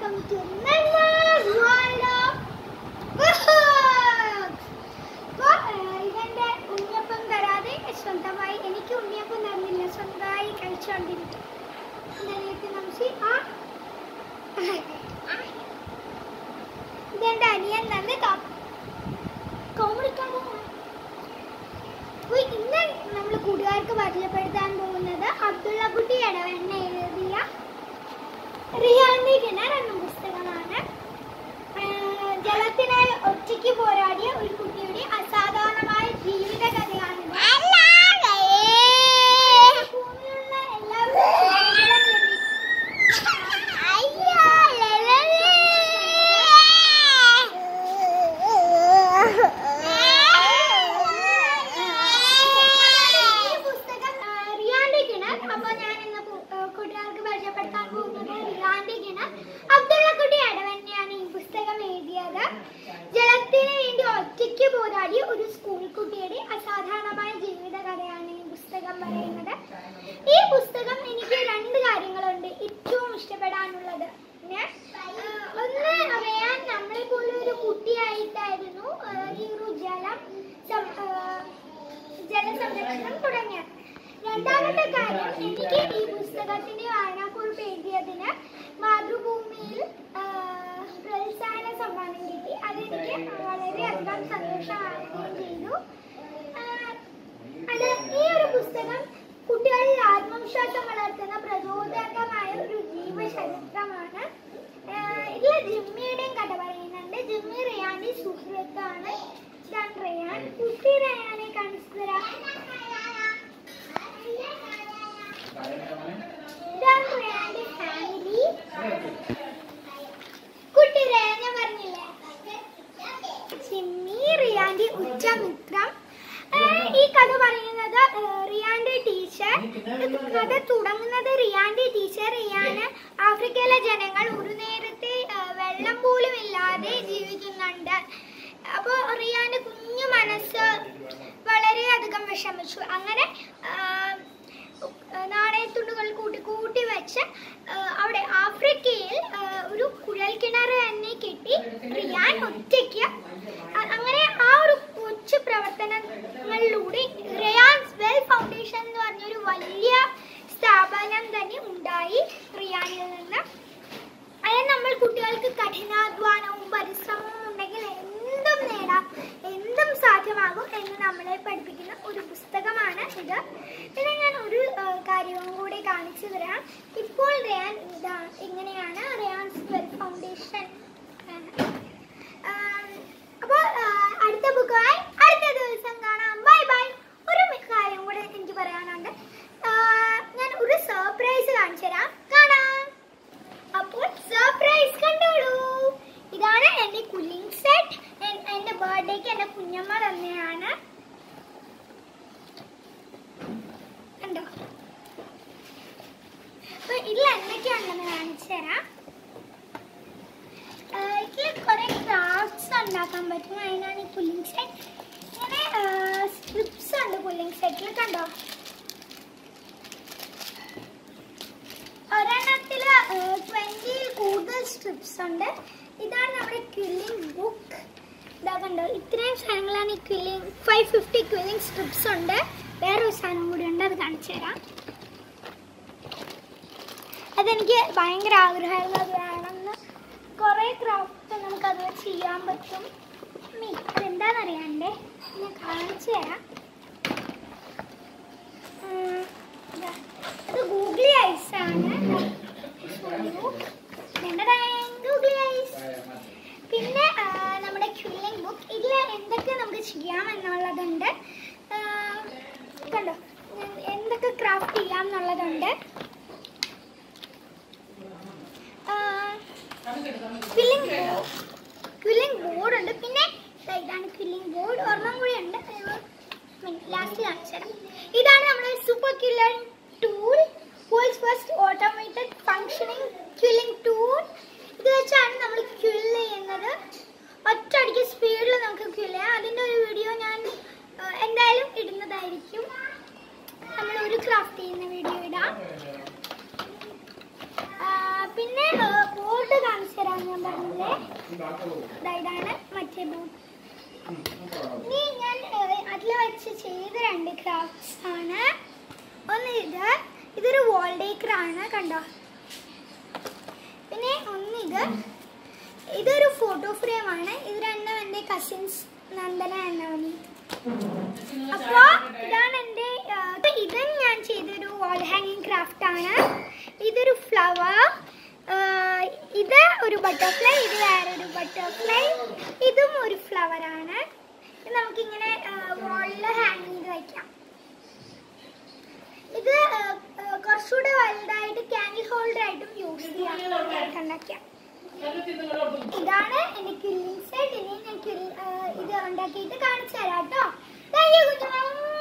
Welcome to Memmo's world of ഇതെന്റെ ഉണ്ണിയപ്പം തരാതെ സ്വന്തമായി എനിക്ക് ഉണ്ണിയപ്പം തന്നില്ല സ്വന്തമായി കഴിച്ചുകൊണ്ടിരിക്കും ഇതിനകത്ത് നമുക്ക് ആ ഇതെന്റെ അനിയൻ തന്നെ കോമഡിക്കാൻ പോകുന്നു അപ്പൊ ഇന്ന് നമ്മൾ കൂട്ടുകാർക്ക് പരിചയപ്പെടുത്താൻ പോകുന്നത് അബ്ദുള്ള കുട്ടി ഇടവണ്ണ എഴുതിയ റിയാന്റെ കിണർ എന്ന പുസ്തകമാണ് ആഹ് ജലത്തിനായി ഒറ്റയ്ക്ക് പോരാടിയ ഒരു കുട്ടിയുടെ അസാധാരണമായ ജീവിത കഥയാണിത് ഭൂമിയിലുള്ള എല്ലാവർക്കും ഈ പുസ്തകം ആ, റിയാന്റെ കിണർ അപ്പൊ ഞാൻ ഇന്ന് പു- ആ, കൂട്ടുകാർക്ക് പരിചയപ്പെടുത്താൻ പോകുന്നത് റിയാന്റെ കിണർ അബ്ദുള്ള കുട്ടി അടവന്നെയാണ് ഈ പുസ്തകം എഴുതിയത് ജലത്തിന് വേണ്ടി ഒറ്റയ്ക്ക് പോരാടിയ ഒരു സ്കൂൾ കുട്ടിയുടെ അസാധാരണമായ ജീവിത കഥയാണ് ഈ പുസ്തകം പറയുന്നത് ഈ പുസ്തകം എനിക്ക് രണ്ട് കാര്യങ്ങളുണ്ട് ഏറ്റവും ഇഷ്ടപ്പെടാനുള്ളത് പിന്നെ, ആ, ഒന്ന് അറിയാൻ നമ്മളെ പോലെ ഒരു കുട്ടിയായിട്ടായിരുന്നു ആ, ഈ ഒരു ജലം സം- ആ, ജലസംരക്ഷണം തുടങ്ങിയത് രണ്ടാമത്തെ കാര്യം എനിക്ക് ഈ പുസ്തകത്തിന്റെ വായനാക്കുറിപ്പ് എഴുതിയതിന് മാതൃഭൂമിയിൽ ആ, പ്രോത്സാഹന സമ്മാനം കിട്ടി അതെനിക്ക് വളരെയധികം സന്തോഷമാവുകയും ചെയ്തു ആ, അത് ഈ ഒരു പുസ്തകം കുട്ടികളിൽ ആത്മവിശ്വാസം വളർത്തുന്ന പ്രചോദകമായ ഒരു ജീവചരിത്രമാണ് ആ, ഇതിൽ ജിമ്മിയുടെയും കഥ പറയുന്നുണ്ട് ജിമ്മി റിയാന്റെ സുഹൃത്താണ് ഇതാണ് റിയാൻ കുട്ടി റിയാനെ കാണിച്ചു തരാം ഇതാണ് റിയാന്റെ ഫാമിലി കുട്ടി റിയാൻ ഞാൻ പറഞ്ഞില്ലേ ജിമ്മി റിയാന്റെ ഉച്ചമിത്രം ഏഹ് ഈ കഥ പറയുന്നത് ഏഹ് റിയാന്റെ ടീച്ചർ കഥ തുടങ്ങുന്നത് റിയാന്റെ ടീച്ചർ റിയാന് ആഫ്രിക്കയിലെ ജനങ്ങൾ ഒരു നേരത്തെ ഏഹ് വെള്ളം പോലും ഇല്ലാതെ ജീവിക്കുന്നുണ്ട് അപ്പോൾ റിയാന്റെ കുഞ്ഞു മനസ്സ് വളരെയധികം വിഷമിച്ചു അങ്ങനെ ആഹ് നാണയത്തുണ്ടുകൾ കൂട്ടി കൂട്ടി വെച്ച് ആഹ് അവിടെ ആഫ്രിക്കയിൽ ആഹ് ഒരു കുഴൽ കിണർ തന്നെ കെട്ടി റിയാൻ ഒറ്റയ്ക്ക് അ- അങ്ങനെ ആ ഒരു കൊച്ചു പ്രവർത്തനങ്ങളിലൂടെ റിയാൻസ് വെൽ ഫൗണ്ടേഷൻ എന്ന് പറഞ്ഞൊരു വലിയ സ്ഥാപനം തന്നെ ഉണ്ടായി റിയാനിൽ നിന്ന് അതായത് നമ്മൾ കുട്ടികൾക്ക് കഠിനാധ്വാനവും പരിശ്രമവും ഉണ്ടെങ്കിൽ എന്തും നേടാം എന്തും സാധ്യമാകും എന്ന് നമ്മളെ പഠിപ്പിക്കുന്ന ഒരു പുസ്തകമാണ് ഇത് പിന്നെ ഞാൻ ഒരു ആ, കാര്യവും കൂടി കാണിച്ചു തരാം ഇപ്പോൾ റിയാൻ ഇതാ ഇങ്ങനെയാണ് റിയാൻസ് വെൽ ഫൗണ്ടേഷൻ അപ്പോൾ അടുത്ത ബുക്കുമായി അടുത്ത ദിവസം കാണാം ബൈ ബൈ ഒരു മി- കാര്യം കൂടെ എനിക്ക് പറയാനുണ്ട് ആ, ഞാൻ ഒരു സർപ്രൈസ് കാണിച്ചു തരാം കാണാം അപ്പോൾ സർപ്രൈസ് കണ്ടോളൂ ഇതാണ് എന്റെ കുലിംഗ് സെറ്റ് എന്റെ ബർത്ത്ഡേക്ക് എന്റെ കുഞ്ഞമ്മ തന്നെയാണ് കണ്ടോ അപ്പൊ ഇതിൽ എന്തൊക്കെയുണ്ടെന്ന് കാണിച്ചു തരാം ആഹ് ഇതിൽ കുറെ ക്രാഫ്റ്റ്സ് ഉണ്ടാക്കാൻ പറ്റും അതിനാണ് ഈ പുല്ലിംഗ് സെറ്റ് ഇങ്ങനെ സ്ട്രിപ്സ് ഉണ്ട് പുല്ലിംഗ് സെറ്റിൽ കണ്ടോ ഒരെണ്ണത്തിൽ ട്വന്റി കൂടുതൽ സ്ട്രിപ്സ് ഉണ്ട് ഇതാണ് നമ്മുടെ ക്വില്ലിംഗ് ബുക്ക് ഇതാ കണ്ടോ ഇത്രയും സാധനങ്ങളാണ് ഈ quilling five fifty quilling strips ഉണ്ട് വേറെ ഒരു സാധനം കൂടി ഉണ്ട് അത് കാണിച്ചു തരാം അതെനിക്ക് ഭയങ്കര ആഗ്രഹമായിരുന്നു അത് വേണമെന്ന് കുറേ ക്രാഫ്റ്റ് നമുക്ക് അത് വെച്ച് ചെയ്യാൻ പറ്റും മീ അതെന്താണെന്നറിയാണ്ടേ ഞാൻ കാണിച്ചു തരാം ഉം, ഇതാ. അത് ഗൂഗിളി ഐസ് ആണ് ഗൂഗിളി ഐസ് പിന്നെ ആ, നമ്മുടെ ക്യൂലിംഗ് ബുക്ക് ഇതിൽ എന്തൊക്കെ നമുക്ക് ചെയ്യാം എന്നുള്ളതുണ്ട് ആ, കണ്ടോ ഉം, എന്തൊക്കെ ക്രാഫ്റ്റ് ചെയ്യാം എന്നുള്ളതുണ്ട് ക്വില്ലിംഗ് ക്വില്ലിംഗ് ബോർഡ് ഉണ്ട് പിന്നെ ദാ ഇതാണ് ക്വില്ലിംഗ് ബോർഡ് ഒരെണ്ണം കൂടി ഉണ്ട് ലാസ്റ്റ് കാണിച്ചു തരാം ഇതാണ് നമ്മുടെ super quiller tool world's first automated functioning quilling tool ഇത് വെച്ചാണ് നമ്മൾ ക്വില്ല് ചെയ്യുന്നത് ഒറ്റയടിക്ക് സ്പീഡിൽ നമുക്ക് ക്വില്ല് ചെയ്യാം അതിൻ്റെ ഒരു വീഡിയോ ഞാൻ ആ, എന്തായാലും ഇടുന്നതായിരിക്കും നമ്മൾ ഒരു ക്രാഫ്റ്റ് ചെയ്യുന്ന വീഡിയോ ഇടാം ആ, പിന്നെ ബോർഡ് കാണിച്ചു ദാ ഇതാണ് മറ്റേ ബോട്ട് ഇനി ഞാൻ അതിൽ വെച്ച് ചെയ്ത രണ്ട് ക്രാഫ്റ്റ്സ് ആണ് ഒന്ന് ഇത് ഇതൊരു വാൾ ഡേക്കർ ആണ് കണ്ടോ പിന്നെ ഒന്നിത് ഇതൊരു ഫോട്ടോ ഫ്രെയിം ആണ് ഇത് രണ്ടും എൻ്റെ കസിൻസ് നന്ദന എന്നാണ് അപ്പോ ഇതാണ് എൻ്റെ ആ, ഇത് ഞാൻ ചെയ്തൊരു വാൾ ഹാങ്ങിങ് ക്രാഫ്റ്റ് ആണ് ഇതൊരു ഫ്ലവർ ഇത് ഒരു ബട്ടർഫ്ലൈ ഇത് വേറൊരു ബട്ടർഫ്ലൈ ഇതും ഒരു ഫ്ലവർ ആണ് ഇത് നമുക്കിങ്ങനെ വാളിൽ ഹാങ് ചെയ്ത് വയ്ക്കാം ഇത് ആ, ആ, കുറച്ചുകൂടെ വലുതായിട്ട് ക്യാൻഡിൽ ഹോൾഡർ ആയിട്ടും യൂസ് ചെയ്യാം കണ്ടൊക്കെയാണ് ഇതാണ് എന്റെ കില്ലിംഗ് സെറ്റ് ഇനി ഞാൻ kill- ആ, ഇത് ഉണ്ടാക്കിയിട്ട് കാണിച്ചു തരാം കേട്ടോ താങ്ക് യു കുഞ്ഞു